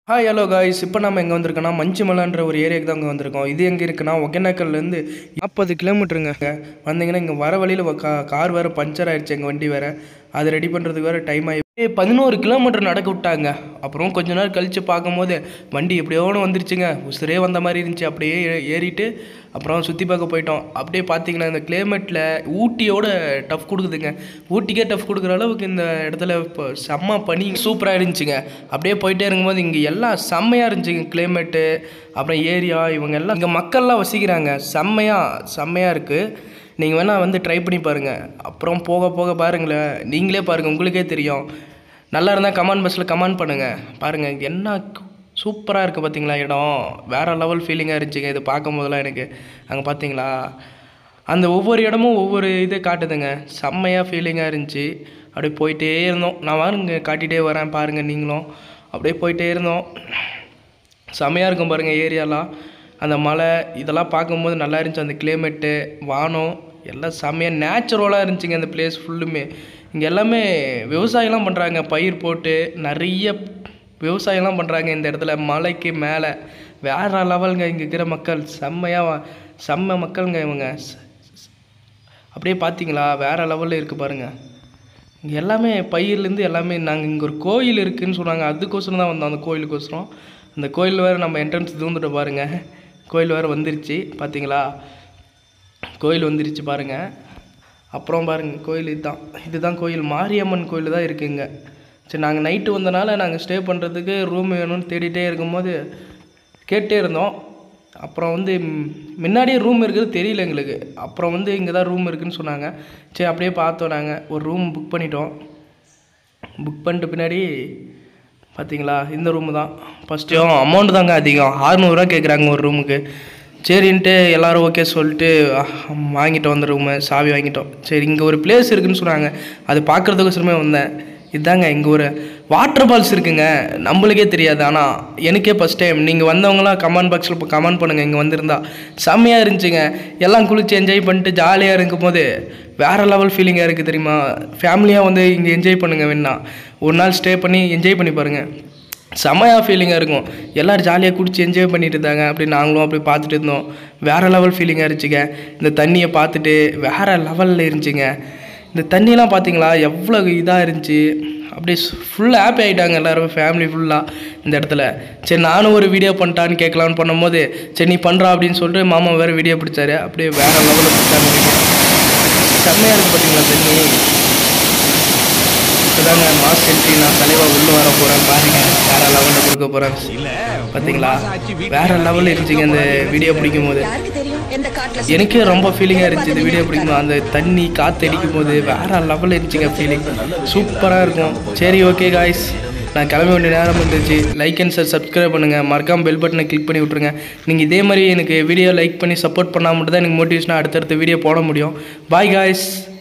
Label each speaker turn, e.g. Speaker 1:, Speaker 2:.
Speaker 1: hi hello guys இப்போ நம்ம எங்கே வந்திருக்கோம்னா மஞ்சுமலைன்ற ஒரு ஏரியாவுக்கு தான் அங்கே வந்திருக்கோம் இது எங்கே இருக்குன்னா ஒகேனக்கல்லேருந்து நாற்பது கிலோமீட்டருங்க வந்தீங்கன்னா இங்கே வர வழியில் கா கார் வேறு பஞ்சர் ஆயிடுச்சு எங்கள் வண்டி வேறு அதை ரெடி பண்ணுறதுக்கு வேறு டைம் ஆகி பதினோரு கிலோமீட்டர் நடக்க விட்டாங்க அப்புறம் கொஞ்ச நேரம் கழித்து பார்க்கும்போது வண்டி எப்படியோன்னு வந்துருச்சுங்க உசுரே வந்த மாதிரி இருந்துச்சு அப்படியே ஏ- ஏறிட்டு அப்புறம் சுற்றி பார்க்க போயிட்டோம் அப்படியே பார்த்தீங்கன்னா இந்த கிளைமேட்டில் ஊட்டியோட டஃப் கொடுக்குதுங்க ஊட்டிக்கே டஃப் கொடுக்குற அளவுக்கு இந்த இடத்துல இப்போ செம்ம பனி சூப்பராக இருந்துச்சுங்க அப்படியே போயிட்டே இருக்கும்போது இங்கே எல்லாம் செம்மையாக இருந்துச்சுங்க கிளைமேட்டு அப்புறம் ஏரியா இவங்க எல்லாம் இங்கே மக்கள்லாம் வசிக்கிறாங்க செம்மையாக செம்மையாக இருக்குது நீங்கள் வேணால் வந்து ட்ரை பண்ணி பாருங்கள் அப்புறம் போக போக பாருங்களேன் நீங்களே பாருங்கள் உங்களுக்கே தெரியும் நல்லா இருந்தால் கமெண்ட் பாக்ஸில் கமெண்ட் பண்ணுங்கள் பாருங்கள் என்ன சூப்பராக இருக்குது பார்த்தீங்களா இடம் வேறு லெவல் ஃபீலிங்காக இருந்துச்சுங்க இது பார்க்கும் போதெல்லாம் எனக்கு அங்கே பார்த்தீங்களா அந்த ஒவ்வொரு இடமும் ஒவ்வொரு இது காட்டுதுங்க செம்மையாக ஃபீலிங்காக இருந்துச்சு அப்படியே போயிட்டே இருந்தோம் நான் வாருங்க காட்டிகிட்டே வரேன் பாருங்கள் நீங்களும் அப்படியே போயிட்டே இருந்தோம் செமையாக இருக்கும் பாருங்கள் ஏரியாலாம் அந்த மலை இதெல்லாம் பார்க்கும்போது நல்லா இருந்துச்சு அந்த கிளைமேட்டு வானம் எல்லாம் செமையாக நேச்சுரலாக இருந்துச்சுங்க அந்த பிளேஸ் ஃபுல்லுமே இங்கே எல்லாமே விவசாயம்லாம் பண்ணுறாங்க பயிர் போட்டு நிறைய விவசாயம்லாம் பண்ணுறாங்க இந்த இடத்துல மலைக்கு மேலே வேற லெவலுங்க இங்கே இருக்கிற மக்கள் செம்மையாக செம்ம மக்களுங்க இவங்க ச- ச- அப்படியே பார்த்தீங்களா வேற லெவலில் இருக்குது பாருங்கள் இங்கே எல்லாமே பயிர்லேருந்து எல்லாமே நாங்கள் இங்கே ஒரு கோயில் இருக்குதுன்னு சொன்னாங்க அதுக்கோசரம் தான் வந்தோம் அந்த கோயிலுக்கோசரம் அந்த கோயில் வேறு நம்ம என்ட்ரன்ஸ் தூந்துட்டு பாருங்கள் கோயில் வேறு வந்துருச்சு பார்த்தீங்களா கோயில் வந்துருச்சு பாருங்கள் அப்புறம் பாருங்கள் கோயில் இதுதான் இதுதான் கோயில் மாரியம்மன் கோயில் தான் இருக்குங்க சரி நாங்கள் நைட்டு வந்தனால நாங்கள் ஸ்டே பண்ணுறதுக்கு ரூம் வேணும்னு தேடிட்டே இருக்கும்போது கேட்டே இருந்தோம் அப்புறம் வந்து ம், முன்னாடியே ரூம் இருக்குது தெரியல எங்களுக்கு அப்புறம் வந்து இங்கே தான் ரூம் இருக்குன்னு சொன்னாங்க சரி அப்படியே பார்த்தோம் நாங்கள் ஒரு ரூம் புக் பண்ணிட்டோம் புக் பண்ணிட்டு பின்னாடி பார்த்தீங்களா இந்த ரூமு தான் ஃபஸ்ட்டு அமௌண்ட் தாங்க அதிகம் அறநூறுவா கேட்குறாங்க ஒரு ரூமுக்கு சரின்ட்டு எல்லாரும் ஓகே சொல்லிட்டு அஹ், வாங்கிட்டோம் அந்த ரூமு சாவி வாங்கிட்டோம் சரி இங்கே ஒரு பிளேஸ் இருக்குன்னு சொன்னாங்க அது பார்க்குறதுக்கோசரமே வந்தேன் இதாங்க இங்கே ஒரு வாட்டர் ஃபால்ஸ் இருக்குங்க நம்மளுக்கே தெரியாது ஆனால் எனக்கே ஃபஸ்ட் டைம் நீங்கள் வந்தவங்களாம் கமெண்ட் பாக்ஸில் இப்போ கமெண்ட் பண்ணுங்கள் இங்கே வந்திருந்தா செம்மையாக இருந்துச்சுங்க எல்லாம் குளிச்சு என்ஜாய் பண்ணிட்டு ஜாலியாக இருக்கும்போது வேறு லெவல் ஃபீலிங்காக இருக்குது தெரியுமா ஃபேமிலியாக வந்து இங்கே என்ஜாய் பண்ணுங்கள் வேணா ஒரு நாள் ஸ்டே பண்ணி என்ஜாய் பண்ணி பாருங்கள் செமையாக ஃபீலிங்காக இருக்கும் எல்லோரும் ஜாலியாக குடிச்சு என்ஜாய் பண்ணிட்டு இருந்தாங்க அப்படி நாங்களும் அப்படி பார்த்துட்டு இருந்தோம் வேறு லெவல் ஃபீலிங்காக இருந்துச்சுங்க இந்த தண்ணியை பார்த்துட்டு வேறு லெவலில் இருந்துச்சுங்க இந்த தண்ணியெலாம் பார்த்தீங்களா எவ்வளோ இதாக இருந்துச்சு அப்படியே ஃபுல் ஹாப்பி ஆகிட்டாங்க எல்லோரும் ஃபேமிலி ஃபுல்லாக இந்த இடத்துல சரி நானும் ஒரு வீடியோ பண்ணிட்டான்னு கேட்கலான்னு பண்ணும்போது சரி நீ பண்ணுறா அப்படின்னு சொல்லிட்டு மாமா வேறு வீடியோ பிடிச்சாரு அப்படியே வேறு லெவலில் பிடிச்சாங்க வீடியோ செம்மையாக இருக்குது பார்த்தீங்களா தண்ணி இப்போதாங்க மாஸ் என்ட்ரி நான் தலைவா உள்ள வர போகிறேன் பாருங்க வேற லெவலில் கொடுக்க போகிறேன் பார்த்தீங்களா வேற லெவலில் இருந்துச்சுங்க இந்த வீடியோ பிடிக்கும் போது
Speaker 2: யாருக்கு தெரியும் எந்த காட்டுல
Speaker 1: எனக்கே ரொம்ப ஃபீலிங்காக இருந்துச்சு இந்த வீடியோ பிடிக்கும் அந்த தண்ணி காற்று அடிக்கும் போது வேற லெவலில் இருந்துச்சுங்க ஃபீலிங் சூப்பராக இருக்கும் சரி ஓகே காய்ஸ் நான் கிளம்ப வேண்டிய நேரம் வந்துருச்சு லைக் அண்ட் சார் சப்ஸ்கிரைப் பண்ணுங்கள் மறக்காம பெல் பட்டனை கிளிக் பண்ணி விட்ருங்க நீங்கள் இதே மாதிரி எனக்கு வீடியோ லைக் பண்ணி சப்போர்ட் பண்ணால் மட்டும் தான் எனக்கு மோட்டிவேஷனாக அடுத்தடுத்த வீடியோ போட முடியும் பாய் காய்ஸ்